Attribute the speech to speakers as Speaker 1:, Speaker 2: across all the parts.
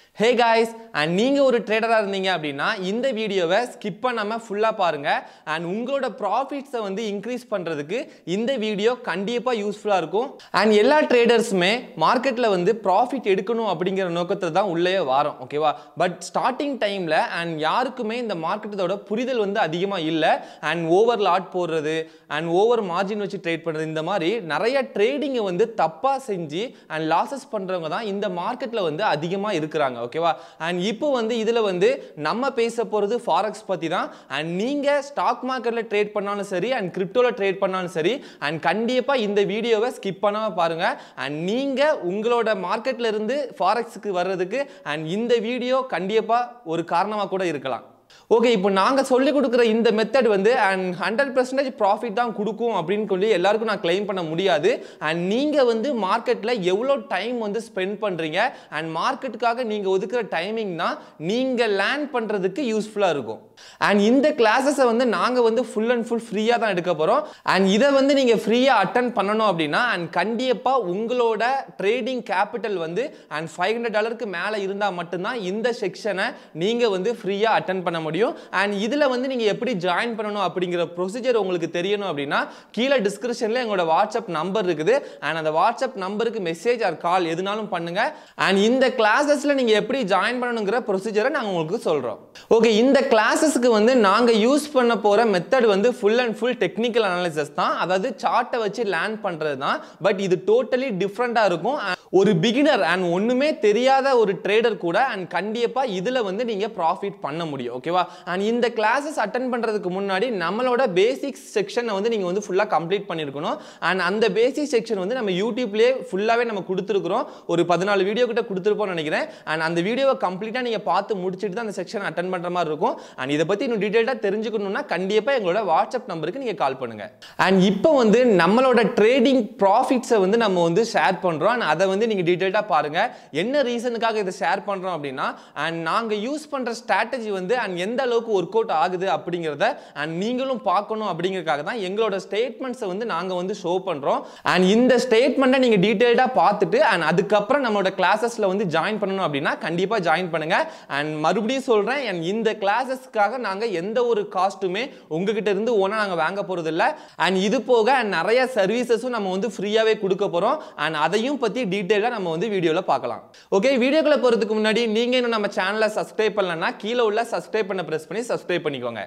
Speaker 1: hey guys and நீங்கள் ஒரு ட்ரேடராக இருந்தீங்க அப்படின்னா இந்த வீடியோவை ஸ்கிப் பண்ணாமல் ஃபுல்லாக பாருங்கள் அண்ட் உங்களோட ப்ராஃபிட்ஸை வந்து இன்க்ரீஸ் பண்ணுறதுக்கு இந்த வீடியோ கண்டிப்பாக யூஸ்ஃபுல்லாக இருக்கும் அண்ட் எல்லா ட்ரேடர்ஸுமே மார்க்கெட்டில் வந்து ப்ராஃபிட் எடுக்கணும் அப்படிங்கிற நோக்கத்தில் தான் உள்ளே வரோம் ஓகேவா பட் ஸ்டார்டிங் டைமில் அண்ட் யாருக்குமே இந்த மார்க்கெட்டோட புரிதல் வந்து அதிகமாக இல்லை அண்ட் ஓவர் லாட் போடுறது அண்ட் ஓவர் மார்ஜின் வச்சு ட்ரேட் பண்ணுறது இந்த மாதிரி நிறைய ட்ரேடிங்கை வந்து தப்பாக செஞ்சு அண்ட் லாசஸ் பண்ணுறவங்க தான் இந்த மார்க்கெட்டில் வந்து அதிகமாக இருக்கிறாங்க ஓகேவா அண்ட் இப்போ வந்து இதில் வந்து நம்ம பேச போகிறது ஃபாரெக்ஸ் பற்றி தான் அண்ட் நீங்கள் ஸ்டாக் மார்க்கெட்டில் ட்ரேட் பண்ணாலும் சரி அண்ட் கிரிப்டோவில் ட்ரேட் பண்ணாலும் சரி அண்ட் கண்டிப்பாக இந்த வீடியோவை ஸ்கிப் பண்ணாமல் பாருங்கள் அண்ட் நீங்கள் உங்களோட மார்க்கெட்டில் இருந்து ஃபாரெக்ஸுக்கு வர்றதுக்கு அண்ட் இந்த வீடியோ கண்டிப்பாக ஒரு காரணமாக கூட இருக்கலாம் ஓகே இப்போ நாங்கள் சொல்லிக் கொடுக்குற இந்த மெத்தட் வந்து அண்ட் ஹண்ட்ரட் பர்சன்டேஜ் ப்ராஃபிட் தான் கொடுக்கும் அப்படின்னு சொல்லி எல்லாருக்கும் நான் கிளைம் பண்ண முடியாது அண்ட் நீங்கள் வந்து மார்க்கெட்டில் எவ்வளோ டைம் வந்து ஸ்பெண்ட் பண்ணுறீங்க அண்ட் மார்க்கெட்டுக்காக நீங்கள் ஒதுக்குற டைமிங் தான் நீங்கள் லேர்ன் பண்ணுறதுக்கு யூஸ்ஃபுல்லாக இருக்கும் அண்ட் இந்த கிளாஸஸை வந்து நாங்கள் வந்து ஃபுல் அண்ட் ஃபுல் ஃப்ரீயாக தான் எடுக்க போகிறோம் அண்ட் இதை வந்து நீங்கள் ஃப்ரீயாக அட்டன் பண்ணணும் அப்படின்னா அண்ட் கண்டிப்பாக உங்களோட ட்ரேடிங் கேபிட்டல் வந்து அண்ட் ஃபைவ் ஹண்ட்ரட் டாலருக்கு மேலே இருந்தால் மட்டும்தான் இந்த செக்ஷனை நீங்கள் வந்து ஃப்ரீயாக அட்டன் பண்ண முடியும் அண்ட் இதில் வந்து நீங்கள் எப்படி ஜாயின் பண்ணணும் அப்படிங்கிற ப்ரொசீஜர் உங்களுக்கு தெரியணும் அப்படின்னா கீழே டிஸ்கிரிப்ஷனில் எங்களோட வாட்ஸ்அப் நம்பர் இருக்குது அண்ட் அந்த வாட்ஸ்அப் நம்பருக்கு மெசேஜ் ஆர் கால் எதுனாலும் பண்ணுங்க அண்ட் இந்த கிளாஸஸில் நீங்கள் எப்படி ஜாயின் பண்ணணுங்கிற ப்ரொசீஜரை நாங்கள் உங்களுக்கு சொல்கிறோம் ஓகே இந்த கிளாஸஸ்க்கு வந்து நாங்கள் யூஸ் பண்ண போகிற மெத்தட் வந்து full and full technical analysis தான் அதாவது சார்ட்டை வச்சு லேர்ன் பண்ணுறது தான் பட் இது டோட்டலி டிஃப்ரெண்ட்டாக இருக்கும் ஒரு பிகினர் அண்ட் ஒன்றுமே தெரியாத ஒரு ட்ரேடர் கூட அண்ட் கண்டிப்பாக இதில் வந்து நீங்கள் ப்ராஃபிட் பண்ண முடியும் ஓகேவா அண்ட் இந்த கிளாஸஸ் அட்டன் பண்ணுறதுக்கு முன்னாடி நம்மளோட பேசிக்ஸ் செக்ஷனை வந்து நீங்கள் வந்து ஃபுல்லாக கம்ப்ளீட் பண்ணியிருக்கணும் அண்ட் அந்த பேசிக் செக்ஷன் வந்து நம்ம யூடியூப்லேயே ஃபுல்லாகவே நம்ம கொடுத்துருக்குறோம் ஒரு பதினாலு வீடியோ கிட்ட கொடுத்துருப்போம்னு நினைக்கிறேன் அண்ட் அந்த வீடியோவை கம்ப்ளீட்டாக நீங்கள் பார்த்து முடிச்சுட்டு தான் அந்த செக்ஷன் அட்டன் பண்ணுற மாதிரி இருக்கும் அண்ட் இதை பற்றி இன்னும் டீட்டெயிலாக தெரிஞ்சுக்கணும்னா கண்டிப்பாக எங்களோட வாட்ஸ்அப் நம்பருக்கு நீங்கள் கால் பண்ணுங்கள் அண்ட் இப்போ வந்து நம்மளோட ட்ரேடிங் ப்ராஃபிட்ஸை வந்து நம்ம வந்து ஷேர் பண்ணுறோம் அண்ட் அதை வந்து நீங்கள் டீட்டெயிலாக பாருங்கள் என்ன ரீசனுக்காக இதை ஷேர் பண்ணுறோம் அப்படின்னா அண்ட் நாங்கள் யூஸ் பண்ணுற ஸ்ட்ராட்டஜி வந்து அண்ட் எந்த அளவுக்கு ஒர்க் அவுட் ஆகுது அப்படிங்கிறத அண்ட் நீங்களும் பார்க்கணும் அப்படிங்கிறதுக்காக தான் எங்களோட ஸ்டேட்மெண்ட்ஸை வந்து நாங்கள் வந்து ஷோ பண்ணுறோம் அண்ட் இந்த ஸ்டேட்மெண்ட்டை நீங்கள் டீட்டெயில்டாக பார்த்துட்டு அண்ட் அதுக்கப்புறம் நம்மளோட கிளாஸஸில் வந்து ஜாயின் பண்ணணும் அப்படின்னா கண்டிப்பாக ஜாயின் பண்ணுங்கள் அண்ட் மறுபடியும் சொல்கிறேன் அண்ட் இந்த கிளாஸஸ்க்காக நாங்கள் எந்த ஒரு காஸ்ட்டுமே உங்ககிட்ட இருந்து ஒன்றா நாங்கள் வாங்க போகிறது இல்லை அண்ட் இது போக and நிறைய சர்வீசஸும் நம்ம வந்து ஃப்ரீயாகவே கொடுக்க போகிறோம் அண்ட் அதையும் பற்றி டீட்டெயிலாக நம்ம வந்து வீடியோவில் பார்க்கலாம் ஓகே வீடியோக்குள்ளே போகிறதுக்கு முன்னாடி நீங்கள் இன்னும் நம்ம சேனலை சப்ஸ்கிரைப் பண்ணலன்னா கீழே உள்ள சப்ஸ்கிரைப் பண்ண ப்ரெஸ் பண்ணி சப்ஸ்கிரைப் பண்ணிக்கோங்க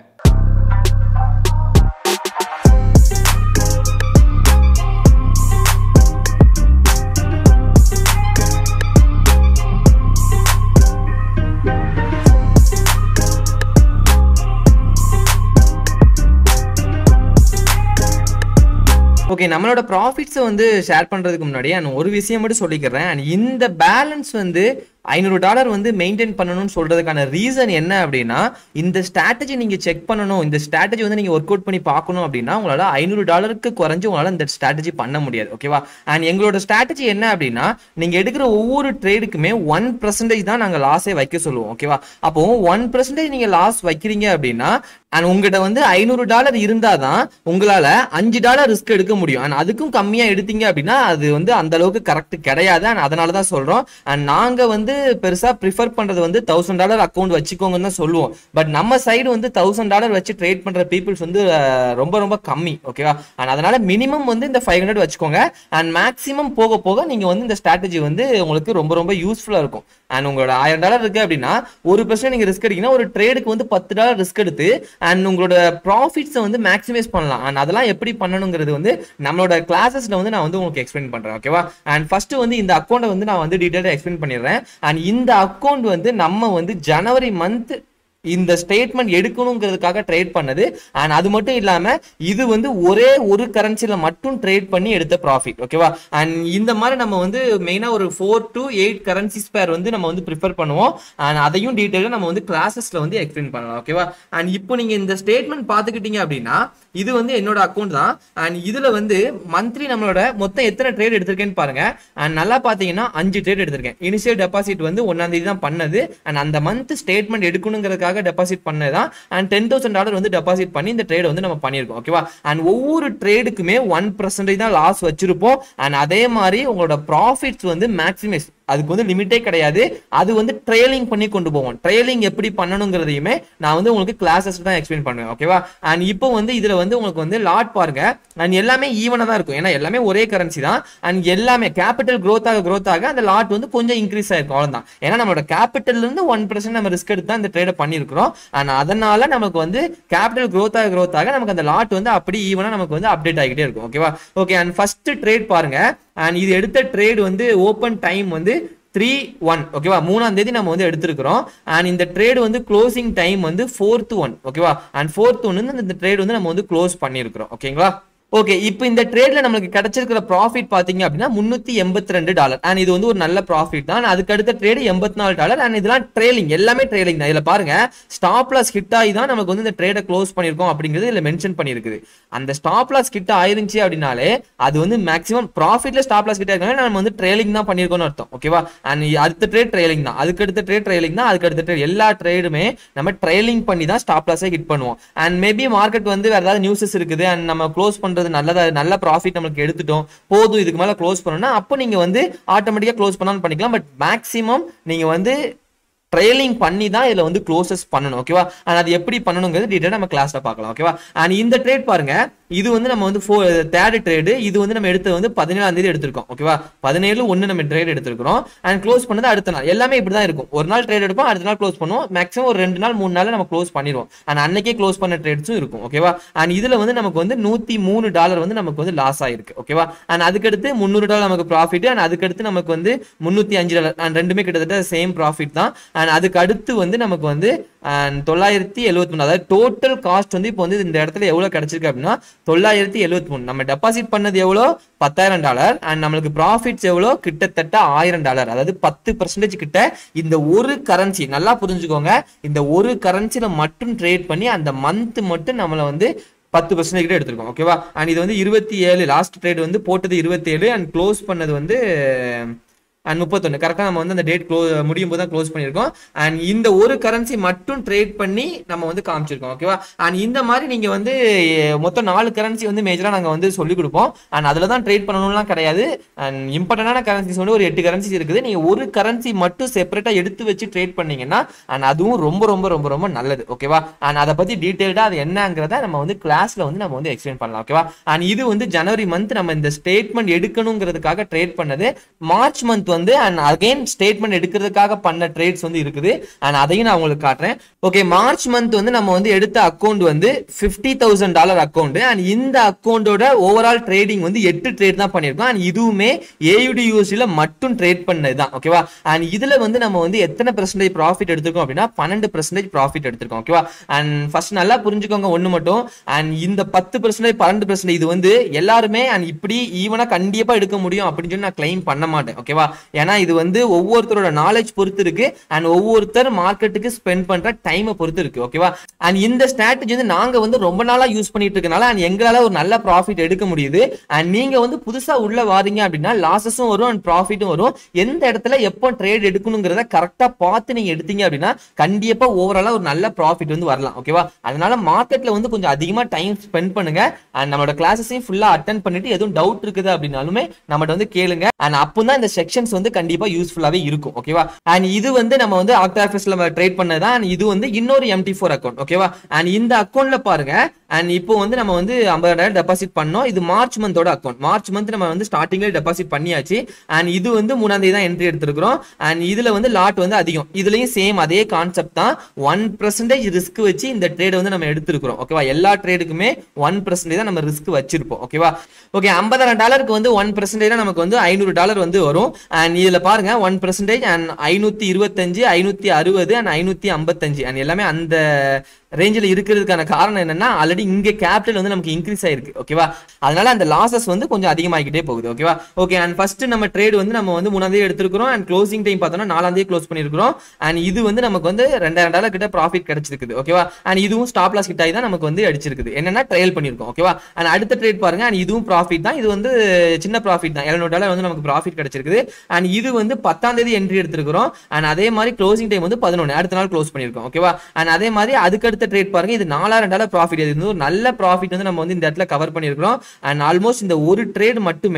Speaker 2: ஓகே நம்மளோட ப்ராஃபிட்ஸை வந்து ஷேர் பண்ணுறதுக்கு முன்னாடி நான் ஒரு விஷயம் மட்டும் சொல்லிக்கிறேன் and இந்த பேலன்ஸ் வந்து ஐநூறு டாலர் வந்து மெயின்டைன் பண்ணணும்னு சொல்றதுக்கான ரீசன் என்ன அப்படின்னா இந்த ஸ்ட்ராட்டஜி நீங்க செக் பண்ணணும் இந்த ஸ்ட்ராட்டஜி வந்து நீங்க ஒர்க் அவுட் பண்ணி பார்க்கணும் அப்படின்னா உங்களால ஐநூறு டாலருக்கு குறைஞ்சு உங்களால இந்த ஸ்ட்ராட்டஜி பண்ண முடியாது ஓகேவா அண்ட் எங்களோட ஸ்ட்ராட்டஜி என்ன அப்படின்னா நீங்க எடுக்கிற ஒவ்வொரு ட்ரேடுக்குமே ஒன் பர்சன்டேஜ் தான் நாங்க லாஸே வைக்க சொல்லுவோம் ஓகேவா அப்போ ஒன் பர்சன்டேஜ் நீங்க லாஸ் வைக்கிறீங்க அப்படின்னா அண்ட் உங்ககிட்ட வந்து ஐநூறு டாலர் இருந்தாதான் உங்களால அஞ்சு டாலர் ரிஸ்க் எடுக்க முடியும் அண்ட் அதுக்கும் கம்மியா எடுத்தீங்க அப்படின்னா அது வந்து அந்த அளவுக்கு கரெக்ட் கிடையாது அண்ட் அதனால தான் சொல்றோம் அண்ட் நாங்க வந்து பெருசா ப்ரிஃபர் பண்றது வந்து தௌசண்ட் டாலர் அக்கௌண்ட் வச்சுக்கோங்கன்னு தான் சொல்லுவோம் பட் நம்ம சைடு வந்து தௌசண்ட் டாலர் வச்சு ட்ரேட் பண்ற பீப்புள்ஸ் வந்து அஹ், ரொம்ப ரொம்ப கம்மி ஓகேவா அண்ட் அதனால மினிமம் வந்து இந்த ஃபைவ் ஹண்ட்ரட் வச்சுக்கோங்க அண்ட் மேக்ஸிமம் போக போக நீங்க வந்து இந்த ஸ்ட்ராட்டஜி வந்து உங்களுக்கு ரொம்ப ரொம்ப யூஸ்ஃபுல்லா இருக்கும் அண்ட் உங்களோட ஆயிரம் டாலர் இருக்கு அப்படின்னா ஒரு பர்சன்ட் நீங்க ரிஸ்க் எடுக்கீங்கன்னா ஒரு ட்ரேடுக்கு வந்து பத்து டாலர் ரிஸ்க் எடுத்து அண்ட் உங்களோட ப்ராஃபிட்ஸை வந்து மேக்ஸிமைஸ் பண்ணலாம் அண்ட் அதெல்லாம் எப்படி பண்ணணுங்கிறது வந்து நம்மளோட கிளாஸஸ்ல வந்து நான் வந்து உங்களுக்கு எக்ஸ்பிளைன் பண்றேன் ஓகேவா அண்ட் ஃபர்ஸ்ட் வந்து இந்த அக்கௌண்ட்டை வந்து நான் வந்து டீட்டெயிலாக எக்ஸ்பிளைன் பண்ணிடுறேன் அண்ட் இந்த அக்கௌண்ட் வந்து நம்ம வந்து ஜனவரி மந்த் இந்த ஸ்டேட்மெண்ட் எடுக்கணுங்கிறதுக்காக ட்ரேட் பண்ணது அண்ட் அது மட்டும் இல்லாம இது வந்து ஒரே ஒரு கரன்சில மட்டும் ட்ரேட் பண்ணி எடுத்த ப்ராஃபிட் ஓகேவா அண்ட் இந்த மாதிரி நம்ம வந்து மெயினா ஒரு ஃபோர் டு எயிட் கரன்சிஸ் பேர் வந்து நம்ம வந்து ப்ரிஃபர் பண்ணுவோம் அண்ட் அதையும் டீட்டெயிலாக நம்ம வந்து கிளாஸஸ்ல வந்து எக்ஸ்பிளைன் பண்ணலாம் ஓகேவா அண்ட் இப்போ நீங்க இந்த ஸ்டேட்மெண்ட் பார்த்துக்கிட்டீங்க அப்படின்னா இது வந்து என்னோட அக்கௌண்ட் தான் அண்ட் இதுல வந்து மந்த்லி நம்மளோட மொத்தம் எத்தனை ட்ரேட் எடுத்திருக்கேன்னு பாருங்க அண்ட் நல்லா பாத்தீங்கன்னா அஞ்சு ட்ரேட் எடுத்திருக்கேன் இனிஷியல் டெபாசிட் வந்து ஒன்னாம் தேதி தான் பண்ணது அண்ட் அந்த மந்த் ஸ்டேட்மெண்ட் எடுக்கணுங்கிறதுக்காக டெபாசிட் பண்ணதான் அண்ட் டென் தௌசண்ட் டாலர் வந்து டெபாசிட் பண்ணி இந்த ட்ரேட் வந்து நம்ம பண்ணியிருக்கோம் ஓகேவா அண்ட் ஒவ்வொரு ட்ரேடுக்குமே ஒன் பர்சன்டேஜ் தான் லாஸ் வச்சிருப்போம் அண்ட் அதே மாதிரி உங்களோட ப்ராஃபிட்ஸ் வந்து மேக்ஸிமைஸ் அதுக்கு வந்து லிமிட்டே கிடையாது அது வந்து ட்ரையலிங் பண்ணி கொண்டு போவோம் ட்ரையலிங் எப்படி பண்ணணுங்கிறதையுமே நான் வந்து உங்களுக்கு கிளாஸஸ் தான் எக்ஸ்பிளைன் பண்ணுவேன் ஓகேவா அண்ட் இப்போ வந்து இதுல வந்து உங்களுக்கு வந்து லாட் பாருங்க அண்ட் எல்லாமே ஈவனா தான் இருக்கும் ஏன்னா எல்லாமே ஒரே கரன்சி தான் அண்ட் எல்லாமே கேபிட்டல் growth ஆக growth ஆக அந்த லாட் வந்து கொஞ்சம் இன்க்ரீஸ் ஆயிருக்கும் அவ்வளவுதான் ஏன்னா நம்மளோட கேபிட்டல்ல இருந்து ஒன் பர்சன்ட் நம்ம ரிஸ்க் எடுத்து தான் இந்த ட்ரேட பண்ணியிருக்கிறோம் அண்ட் அதனால நமக்கு வந்து கேபிட்டல் growth ஆக growth ஆக நமக்கு அந்த லாட் வந்து அப்படி ஈவனா நமக்கு வந்து அப்டேட் ஆகிட்டே இருக்கும் ஓகேவா ஓகே அண்ட் ஃபர்ஸ்ட் ட்ரேட் பாருங்க அண்ட் இது எடுத்த ட்ரேட் வந்து ஓப்பன் டைம் வந்து த்ரீ ஒன் ஓகேவா மூணாம் தேதி நம்ம வந்து எடுத்திருக்கிறோம் அண்ட் இந்த ட்ரேட் வந்து க்ளோசிங் டைம் வந்து ஃபோர்த் ஒன் ஓகேவா அண்ட் ஃபோர்த் ஒன் வந்து இந்த ட்ரேட் வந்து நம்ம வந்து க்ளோஸ் பண்ணியிருக்கிறோம் ஓகேங்களா ஓகே இப்போ இந்த ட்ரேட்ல நம்மளுக்கு கிடைச்சிருக்கிற ப்ராஃபிட் பாத்தீங்க அப்படின்னா முன்னூத்தி எண்பத்தி ரெண்டு டாலர் அண்ட் இது வந்து ஒரு நல்ல ப்ராஃபிட் தான் அதுக்கு அடுத்த ட்ரேடு எண்பத்தி நாலு டாலர் அண்ட் இதெல்லாம் ட்ரெயிலிங் எல்லாமே ட்ரெயிலிங் தான் இதுல பாருங்க ஸ்டாப் லாஸ் ஹிட் ஆகி தான் நமக்கு வந்து இந்த ட்ரேடை க்ளோஸ் பண்ணியிருக்கோம் அப்படிங்கிறது இதுல மென்ஷன் பண்ணியிருக்குது அந்த ஸ்டாப் லாஸ் கிட்ட ஆயிருந்துச்சு அப்படின்னாலே அது வந்து மேக்ஸிமம் ப்ராஃபிட்ல ஸ்டாப் லாஸ் கிட்ட இருக்கனால நம்ம வந்து ட்ரெயிலிங் தான் பண்ணியிருக்கோம்னு அர்த்தம் ஓகேவா அண்ட் அடுத்த ட்ரேட் ட்ரெயிலிங் தான் அதுக்கு அடுத்த ட்ரேட் ட்ரெயிலிங் தான் அதுக்கு அடுத்த ட்ரேட் எல்லா ட்ரேடுமே நம்ம ட்ரெயிலிங் பண்ணி தான் ஸ்டாப் லாஸை ஹிட் பண்ணுவோம் அண்ட் மேபி மார்க்கெட் வந்து வேற ஏதாவது நியூஸஸ் இருக்குது அண்ட் நம்ம க்ளோஸ் பண்றது நல்லதா நல்ல ப்ராஃபிட் நமக்கு எடுத்துட்டோம் போதும் இதுக்கு மேல க்ளோஸ் பண்ணணும்னா அப்போ நீங்க வந்து ஆட்டோமேட்டிக்கா க்ளோஸ் பண்ணாலும் பண்ணிக்கலாம் பட் மேக்ஸிமம் நீங்க வந்து ட்ரையலிங் பண்ணி தான் இதுல வந்து க்ளோசஸ் பண்ணணும் ஓகேவா அண்ட் அது எப்படி பண்ணணுங்கிறது டீட்டெயில் நம்ம கிளாஸ்ல பார்க்கலாம் ஓகேவா அண்ட் இந்த ட்ரேட் பாருங்க இது வந்து நம்ம வந்து ஃபோ தேர்ட் ட்ரேடு இது வந்து நம்ம எடுத்தது வந்து பதினேழாம் தேதி எடுத்திருக்கோம் ஓகேவா பதினேழு ஒன்று நம்ம ட்ரேட் எடுத்திருக்கிறோம் அண்ட் க்ளோஸ் பண்ணது அடுத்த நாள் எல்லாமே இப்படி தான் இருக்கும் ஒரு நாள் ட்ரேட் எடுப்போம் அடுத்த நாள் க்ளோஸ் பண்ணுவோம் மேக்ஸிமம் ஒரு ரெண்டு நாள் மூணு நாள் நம்ம க்ளோஸ் பண்ணிடுவோம் அண்ட் அன்னைக்கே க்ளோஸ் பண்ண ட்ரேட்ஸும் இருக்கும் ஓகேவா அண்ட் இதுல வந்து நமக்கு வந்து நூத்தி மூணு டாலர் வந்து நமக்கு வந்து லாஸ் ஆயிருக்கு ஓகேவா அண்ட் அதுக்கடுத்து முந்நூறு டாலர் நமக்கு ப்ராஃபிட் அண்ட் அதுக்கடுத்து நமக்கு வந்து முந்நூத்தி அஞ்சு டாலர் அண்ட் ரெண்டுமே கிட்டத்தட்ட சேம் ப்ராஃபிட் தான் அண்ட் அதுக்கு அடுத்து வந்து நமக்கு வந்து and தொள்ளாயிரத்தி எழுபத்தி மூணு அதாவது டோட்டல் காஸ்ட் வந்து இப்போ வந்து இந்த இடத்துல எவ்வளவு கிடைச்சிருக்கு அப்படின்னா தொள்ளாயிரத்தி எழுபத்தி மூணு நம்ம டெபாசிட் பண்ணது எவ்வளோ பத்தாயிரம் டாலர் அண்ட் நம்மளுக்கு ப்ராஃபிட்ஸ் எவ்வளோ கிட்டத்தட்ட ஆயிரம் டாலர் அதாவது பத்து பர்சன்டேஜ் கிட்ட இந்த ஒரு கரன்சி நல்லா புரிஞ்சுக்கோங்க இந்த ஒரு கரன்சில மட்டும் ட்ரேட் பண்ணி அந்த மந்த் மட்டும் நம்மளை வந்து பத்து பர்சன்டேஜ் கிட்ட எடுத்திருக்கோம் ஓகேவா அண்ட் இது வந்து இருபத்தி ஏழு லாஸ்ட் ட்ரேட் வந்து போட்டது இருபத்தி ஏழு அண்ட் க்ளோஸ் பண்ணது வந்து அண்ட் முப்பத்தொன்று கரெக்டாக நம்ம வந்து அந்த டேட் க்ளோ முடியும் போது தான் க்ளோஸ் பண்ணியிருக்கோம் அண்ட் இந்த ஒரு கரன்சி மட்டும் ட்ரேட் பண்ணி நம்ம வந்து காமிச்சிருக்கோம் ஓகேவா அண்ட் இந்த மாதிரி நீங்கள் வந்து எ, மொத்தம் நாலு கரன்சி வந்து மேஜராக நாங்கள் வந்து சொல்லிக் கொடுப்போம் அண்ட் அதில் தான் ட்ரேட் பண்ணணும்லாம் கிடையாது அண்ட் இம்பார்ட்டண்டான கரன்சிஸ் வந்து ஒரு எட்டு கரன்சிஸ் இருக்குது நீங்கள் ஒரு கரன்சி மட்டும் செப்பரேட்டாக எடுத்து வச்சு ட்ரேட் பண்ணீங்கன்னா அண்ட் அதுவும் ரொம்ப ரொம்ப ரொம்ப ரொம்ப நல்லது ஓகேவா அண்ட் அதை பற்றி டீட்டெயில்டாக அது என்னங்கிறத நம்ம வந்து கிளாஸில் வந்து நம்ம வந்து எக்ஸ்பிளைன் பண்ணலாம் ஓகேவா அண்ட் இது வந்து ஜனவரி மந்த் நம்ம இந்த ஸ்டேட்மெண்ட் எடுக்கணுங்கிறதுக்காக ட்ரேட் பண்ணது மார்ச் மந்த் வந்து அண்ட் அகைன் ஸ்டேட்மெண்ட் எடுக்கிறதுக்காக பண்ண ட்ரேட்ஸ் வந்து இருக்குது அண்ட் அதையும் நான் உங்களுக்கு காட்டுறேன் ஓகே மார்ச் மந்த் வந்து நம்ம வந்து எடுத்த அக்கௌண்ட் வந்து fifty thousand dollar account and இந்த அக்கௌண்டோட ஓவரால் ட்ரேடிங் வந்து எட்டு ட்ரேட் தான் பண்ணியிருக்கோம் அண்ட் இதுவுமே ஏயுடியூசியில் மட்டும் ட்ரேட் பண்ணது தான் ஓகேவா அண்ட் இதுல வந்து நம்ம வந்து எத்தனை பெர்சன்டேஜ் ப்ராஃபிட் எடுத்திருக்கோம் அப்படின்னா பன்னெண்டு பெர்சன்டேஜ் ப்ராஃபிட் எடுத்திருக்கோம் ஓகேவா அண்ட் ஃபர்ஸ்ட் நல்லா புரிஞ்சுக்கோங்க ஒன்று மட்டும் அண்ட் இந்த பத்து பெர்சன்டேஜ் பன்னெண்டு பெர்சன்டேஜ் இது வந்து எல்லாருமே அண்ட் இப்படி ஈவனா கண்டிப்பா எடுக்க முடியும் அப்படின்னு சொல்லி நான் கிளைம் பண்ண மாட்டேன் ஓகேவா ஏன்னா இது வந்து ஒவ்வொருத்தரோட நாலேஜ் பொறுத்து இருக்கு அண்ட் ஒவ்வொருத்தர் மார்க்கெட்டுக்கு ஸ்பெண்ட் பண்ற டைமை பொறுத்து இருக்கு ஓகேவா அண்ட் இந்த ஸ்ட்ராட்டஜி வந்து நாங்க வந்து ரொம்ப நாளா யூஸ் பண்ணிட்டு இருக்கனால அண்ட் எங்களால ஒரு நல்ல ப்ராஃபிட் எடுக்க முடியுது அண்ட் நீங்க வந்து புதுசா உள்ள வாரீங்க அப்படின்னா லாசஸும் வரும் அண்ட் ப்ராஃபிட்டும் வரும் எந்த இடத்துல எப்போ ட்ரேட் எடுக்கணுங்கிறத கரெக்டா பார்த்து நீங்க எடுத்தீங்க அப்படின்னா கண்டிப்பா ஓவராலா ஒரு நல்ல ப்ராஃபிட் வந்து வரலாம் ஓகேவா அதனால மார்க்கெட்ல வந்து கொஞ்சம் அதிகமா டைம் ஸ்பெண்ட் பண்ணுங்க அண்ட் நம்மளோட கிளாஸஸையும் ஃபுல்லா அட்டன் பண்ணிட்டு எதுவும் டவுட் இருக்குது அப்படின்னாலுமே நம்மகிட்ட வந்து கேளுங்க அண்ட் அப்போ தான் இந்த செக்ஷன்ஸ் வந்து கண்டிப்பா யூஸ்ஃபுல்லாவே இருக்கும் ஓகேவா அண்ட் இது வந்து நம்ம வந்து ஆக்டாஃபிஸ்ல ட்ரேட் பண்ணதான் அண்ட் இது வந்து இன்னொரு எம்டி ஃபோர் அக்கௌண்ட் ஓகேவா அண்ட் இந்த அக்கௌண்ட்ல பாருங்க அண்ட் இப்போ வந்து நம்ம வந்து ஐம்பதாயிரம் டெபாசிட் பண்ணோம் இது மார்ச் மந்தோட அக்கௌண்ட் மார்ச் மந்த் நம்ம வந்து ஸ்டார்டிங்ல டெபாசிட் பண்ணியாச்சு அண்ட் இது வந்து மூணாம் தேதி தான் என்ட்ரி எடுத்திருக்கிறோம் அண்ட் இதுல வந்து லாட் வந்து அதிகம் இதுலயும் சேம் அதே கான்செப்ட் தான் ஒன் பர்சன்டேஜ் ரிஸ்க் வச்சு இந்த ட்ரேட் வந்து நம்ம எடுத்திருக்கிறோம் ஓகேவா எல்லா ட்ரேடுக்குமே ஒன் பர்சன்டேஜ் தான் நம்ம ரிஸ்க் வச்சிருப்போம் ஓகேவா ஓகே ஐம்பதாயிரம் டாலருக்கு வந்து ஒன் பர்சன்டேஜ் நமக்கு வந்து ஐநூறு டாலர் வந்து வரும் அண்ட் இதுல பாருங்க ஒன் பர்சன்டேஜ் அண்ட் ஐநூத்தி இருபத்தஞ்சு ஐநூத்தி அறுபது அண்ட் ஐநூத்தி ஐம்பத்தஞ்சு அண்ட் எல்லாமே அந்த ரேஞ்சில் இருக்கிறதுக்கான காரணம் என்னன்னா ஆல்ரெடி இங்க கேபிட்டல் வந்து நமக்கு இன்க்ரீஸ் ஆயிருக்கு ஓகேவா அதனால அந்த லாசஸ் வந்து கொஞ்சம் அதிகமாகிக்கிட்டே போகுது ஓகேவா ஓகே அண்ட் ஃபர்ஸ்ட் நம்ம ட்ரேட் வந்து நம்ம வந்து மூணாம் தேதி எடுத்திருக்கிறோம் அண்ட் க்ளோசிங் டைம் பார்த்தோம்னா நாலாம் தேதி க்ளோஸ் பண்ணிருக்கிறோம் அண்ட் இது வந்து நமக்கு வந்து ரெண்டாயிரம் டாலர் கிட்ட ப்ராஃபிட் கிடைச்சிருக்குது ஓகேவா அண்ட் இதுவும் ஸ்டாப் லாஸ் கிட்ட தான் நமக்கு வந்து அடிச்சிருக்குது என்னன்னா ட்ரையல் பண்ணிருக்கோம் ஓகேவா அண்ட் அடுத்த ட்ரேட் பாருங்க அண்ட் இதுவும் ப்ராஃபிட் தான் இது வந்து சின்ன ப்ராஃபிட் தான் எழுநூறு டாலர் வந்து நமக்கு ப்ராஃபிட் கிடைச்சிருக்குது அண்ட் இது வந்து பத்தாம் தேதி என்ட்ரி எடுத்திருக்கிறோம் அண்ட் அதே மாதிரி க்ளோசிங் டைம் வந்து பதினொன்று அடுத்த நாள் க்ளோஸ் பண்ணிருக்கோம் ஓகேவா அண்ட் அதே மாதிரி அதுக்கு அடுத்த ட்ரேட் பாருங்க இது நாலாயிரம் டாலர் ப்ராஃபிட் இது வந்து ஒரு நல்ல ப்ராஃபிட் வந்து நம்ம வந்து இந்த இடத்துல கவர் பண்ணியிருக்கிறோம் அண்ட் ஆல்மோஸ்ட் இந்த ஒரு ட்ரேட் மட்டுமே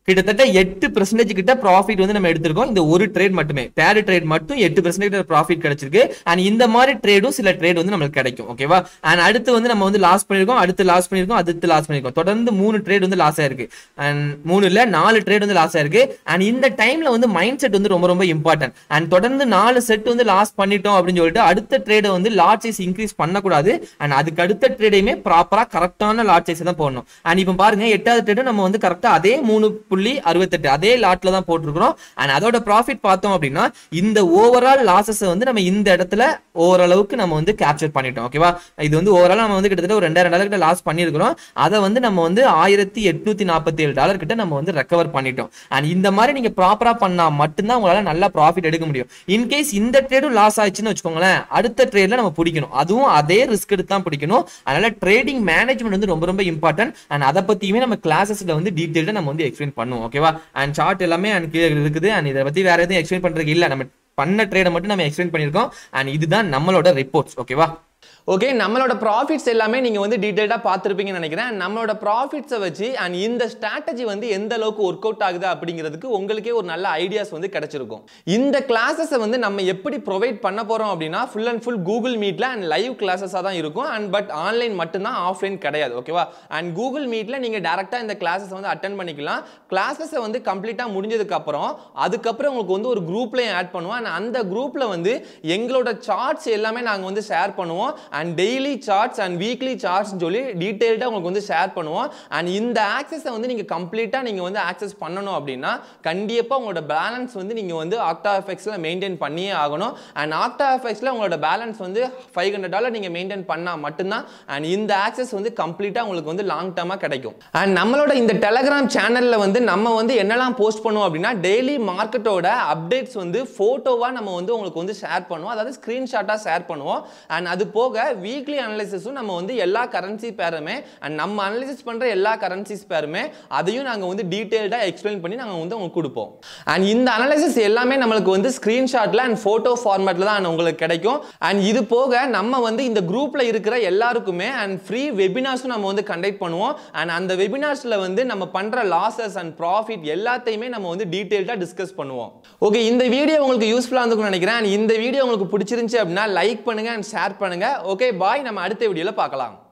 Speaker 2: கிட்டத்தட்ட எட்டு பெர்சன்டேஜ் கிட்ட ப்ராஃபிட் வந்து நம்ம எடுத்திருக்கோம் இந்த ஒரு ட்ரேட் மட்டுமே தேர்ட் ட்ரேட் மட்டும் எட்டு பெர்சன்டேஜ் ப்ராஃபிட் கிடைச்சிருக்கு அண்ட் இந்த மாதிரி ட்ரேடும் சில ட்ரேட் வந்து நம்மளுக்கு கிடைக்கும் ஓகேவா அண்ட் அடுத்து வந்து நம்ம வந்து லாஸ் பண்ணிருக்கோம் அடுத்து லாஸ் பண்ணிருக்கோம் அடுத்து லாஸ் பண்ணிருக்கோம் தொடர்ந்து மூணு ட்ரேட் வந்து லாஸ் ஆயிருக்கு அண்ட் மூணு இல்ல நாலு ட்ரேட் வந்து லாஸ் ஆயிருக்கு அண்ட் இந்த டைம்ல வந்து மைண்ட் செட் வந்து ரொம்ப ரொம்ப இம்பார்ட்டன்ட் அண்ட் தொடர்ந்து நாலு செட் வந்து லாஸ் பண்ணிட்டோம் அப்படின்னு சொல்லிட்டு அடுத்த ட்ரேடை வந்து லாட் சைஸ் இன்க்ரீஸ் பண்ணக்கூடாது அண்ட் அதுக்கு அடுத்த ட்ரேடையுமே ப்ராப்பரா கரெக்டான லாட் சைஸ் தான் போடணும் அண்ட் இப்போ பாருங்க எட்டாவது ட்ரேடும் நம்ம வந்து கரெக்டா அதே மூணு புள்ளி அறுபத்தெட்டு அதே லாட்ல தான் போட்டிருக்கிறோம் அண்ட் அதோட ப்ராஃபிட் பார்த்தோம் அப்படின்னா இந்த ஓவரால் லாசஸ் வந்து நம்ம இந்த இடத்துல ஓரளவுக்கு நம்ம வந்து கேப்சர் பண்ணிட்டோம் ஓகேவா இது வந்து ஓவரால் நம்ம வந்து கிட்டத்தட்ட ஒரு ரெண்டாயிரம் டாலர் கிட்ட லாஸ் பண்ணியிருக்கிறோம் அதை வந்து நம்ம வந்து ஆயிரத்தி எட்நூத்தி நாற்பத்தி ஏழு டாலர் கிட்ட நம்ம வந்து ரெக்கவர் பண்ணிட்டோம் அண்ட் இந்த மாதிரி நீங்க ப்ராப்பரா பண்ணா மட்டும்தான் உங்களால நல்லா ப்ராஃபிட் எடுக்க முடியும் இன்கேஸ் இந்த ட்ரேடும் லாஸ் ஆயிடுச்சுன்னு வச்சுக்கோங்களேன் அடுத்த ட்ரேட்ல நம்ம பிடிக்கணும் அதுவும் அதே ரிஸ்க் எடுத்து தான் பிடிக்கணும் அதனால ட்ரேடிங் மேனேஜ்மெண்ட் வந்து ரொம்ப ரொம்ப இம்பார்ட்டன்ட் அண்ட் அதை பத்தியுமே நம்ம கிளாஸஸ்ல வந்து டீட்டெயில்டா நம்ம வந்து எக்ஸ்பிளைன் பண்ணுவோம் ஓகேவா அண்ட் சார்ட் எல்லாமே அண்ட் கீழே இருக்குது அண்ட் இதை பத்தி வேற எதுவும் எக்ஸ்பிளைன் பண்றதுக்கு இல்ல நம்ம பண்ண ட்ரேடை மட்டும் நம்ம எக்ஸ்பிளைன் பண்ணியிருக்கோம் அண்ட் இதுதான் நம்மளோட ரிப்போர்ட்ஸ் ஓகேவா
Speaker 1: ஓகே நம்மளோட ப்ராஃபிட்ஸ் எல்லாமே நீங்கள் வந்து டீட்டெயிலாக பார்த்துருப்பீங்கன்னு நினைக்கிறேன் And நம்மளோட ப்ராஃபிட்ஸை வச்சு அண்ட் இந்த ஸ்ட்ராட்டஜி வந்து எந்த அளவுக்கு ஒர்க் அவுட் ஆகுது அப்படிங்கிறதுக்கு உங்களுக்கே ஒரு நல்ல ஐடியாஸ் வந்து கிடைச்சிருக்கும் இந்த கிளாஸஸை வந்து நம்ம எப்படி ப்ரொவைட் பண்ண போகிறோம் அப்படின்னா ஃபுல் அண்ட் ஃபுல் கூகுள் மீட்டில் அண்ட் லைவ் கிளாஸஸாக தான் இருக்கும் அண்ட் பட் ஆன்லைன் மட்டும்தான் ஆஃப்லைன் கிடையாது ஓகேவா அண்ட் கூகுள் மீட்டில் நீங்கள் டேரெக்டாக இந்த கிளாஸஸ் வந்து அட்டன் பண்ணிக்கலாம் கிளாஸஸை வந்து கம்ப்ளீட்டாக முடிஞ்சதுக்கப்புறம் அதுக்கப்புறம் உங்களுக்கு வந்து ஒரு குரூப்லையும் ஆட் பண்ணுவோம் அண்ட் அந்த குரூப்பில் வந்து எங்களோட சார்ட்ஸ் எல்லாமே நாங்கள் வந்து ஷேர் பண்ணுவோம் and daily charts and weekly charts சொல்லி டீட்டெயில்டாக உங்களுக்கு வந்து ஷேர் பண்ணுவோம் அண்ட் இந்த ஆக்சஸை வந்து நீங்கள் கம்ப்ளீட்டாக நீங்கள் வந்து ஆக்சஸ் பண்ணணும் அப்படின்னா கண்டிப்பாக உங்களோட பேலன்ஸ் வந்து நீங்கள் வந்து ஆக்டா எஃபெக்ட்ஸில் மெயின்டைன் பண்ணியே ஆகணும் அண்ட் ஆக்டா எஃபெக்ட்ஸில் உங்களோட பேலன்ஸ் வந்து ஃபைவ் ஹண்ட்ரட் டாலர் நீங்கள் மெயின்டைன் பண்ணால் மட்டும்தான் அண்ட் இந்த ஆக்சஸ் வந்து கம்ப்ளீட்டாக உங்களுக்கு வந்து லாங் டர்மாக கிடைக்கும் அண்ட் நம்மளோட இந்த டெலகிராம் சேனலில் வந்து நம்ம வந்து என்னெல்லாம் போஸ்ட் பண்ணுவோம் அப்படின்னா டெய்லி மார்க்கெட்டோட அப்டேட்ஸ் வந்து ஃபோட்டோவாக நம்ம வந்து உங்களுக்கு வந்து ஷேர் பண்ணுவோம் அதாவது ஸ்க்ரீன்ஷாட்டாக ஷேர் பண்ணுவோம் அண்ட் அது போக வீக்லி அனலைசிஸும் நம்ம வந்து எல்லா கரன்சி பேருமே அண்ட் நம்ம அனலைசிஸ் பண்ணுற எல்லா கரன்சிஸ் பேருமே அதையும் நாங்கள் வந்து டீட்டெயில்டாக எக்ஸ்பிளைன் பண்ணி நாங்கள் வந்து உங்களுக்கு கொடுப்போம் அண்ட் இந்த அனலைசிஸ் எல்லாமே நம்மளுக்கு வந்து ஸ்க்ரீன்ஷாட்டில் அண்ட் ஃபோட்டோ ஃபார்மேட்டில் தான் உங்களுக்கு கிடைக்கும் அண்ட் இது போக நம்ம வந்து இந்த குரூப்பில் இருக்கிற எல்லாருக்குமே அண்ட் ஃப்ரீ வெபினார்ஸும் நம்ம வந்து கண்டக்ட் பண்ணுவோம் அண்ட் அந்த வெபினார்ஸில் வந்து நம்ம பண்ணுற லாசஸ் அண்ட் ப்ராஃபிட் எல்லாத்தையுமே நம்ம வந்து டீட்டெயில்டாக டிஸ்கஸ் பண்ணுவோம் ஓகே இந்த வீடியோ உங்களுக்கு யூஸ்ஃபுல்லாக இருந்துக்கும்னு நினைக்கிறேன் and இந்த வீடியோ உங்களுக்கு பிடிச்சிருந்துச்சு அப்படின்னா லைக் பண்ணுங்க அண்ட் ஷேர் பண்ணுங்க ஓகே பாய் நம்ம அடுத்த வீடியோவில் பார்க்கலாம்